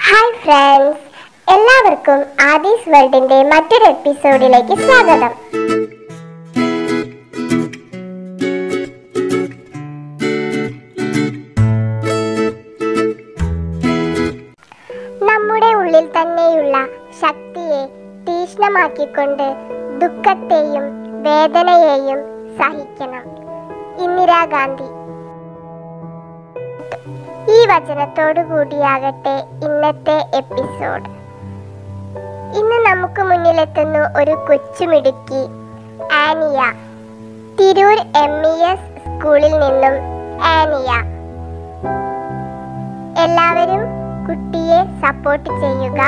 Hi friends എല്ലാവർക്കും ആദീസ് വേൾഡിന്റെ മറ്റൊരു എപ്പിസോഡിലേക്ക് സ്വാഗതം നമ്മുടെ ഉള്ളിൽ തന്നെയുള്ള ശക്തിയെ തീഷ്ണമാക്കിക്കൊണ്ട് ദുഃഖത്തെയും വേദനയെയും സഹിക്കണം ഇന്ദിരാഗാന്ധി ഈ വചനത്തോടു കൂടിയാകട്ടെ ഇന്നത്തെ എപ്പിസോഡ് ഇന്ന് നമുക്ക് മുന്നിലെത്തുന്നു ഒരു കൊച്ചുമിടുക്കി Aniya Tirur M E S സ്കൂളിൽ നിന്നും ആനിയ എല്ലാവരും കുട്ടിയെ സപ്പോർട്ട് ചെയ്യുക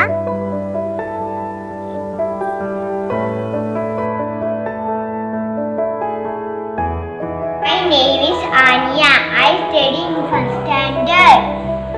My name is Anya. I study in first standard.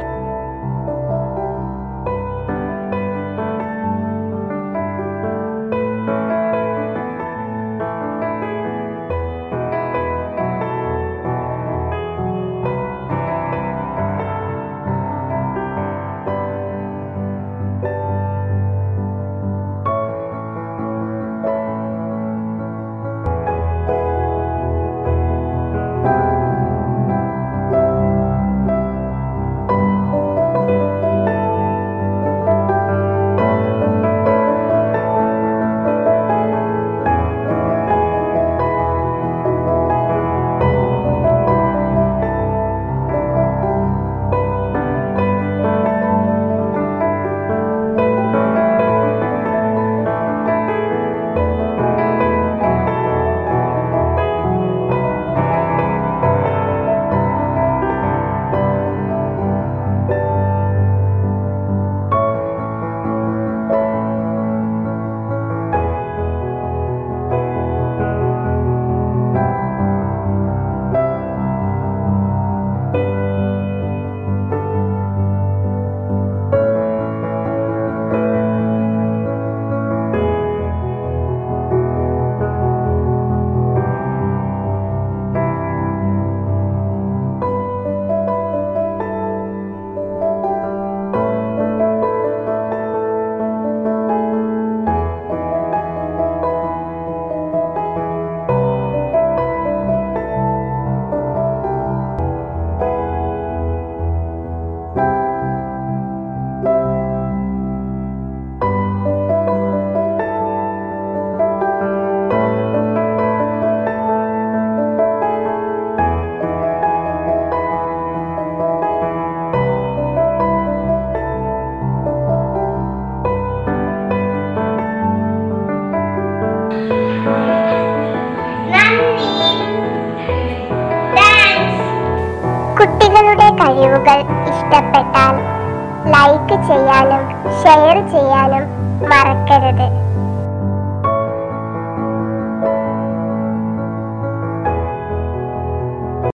നന്ദി താങ്ക്സ് കുട്ടികളുടെ കഴിവുകൾ ഇഷ്ടപ്പെട്ടാൽ ലൈക്ക് ചെയ്യാനും ഷെയർ ചെയ്യാനും മറക്കരുത്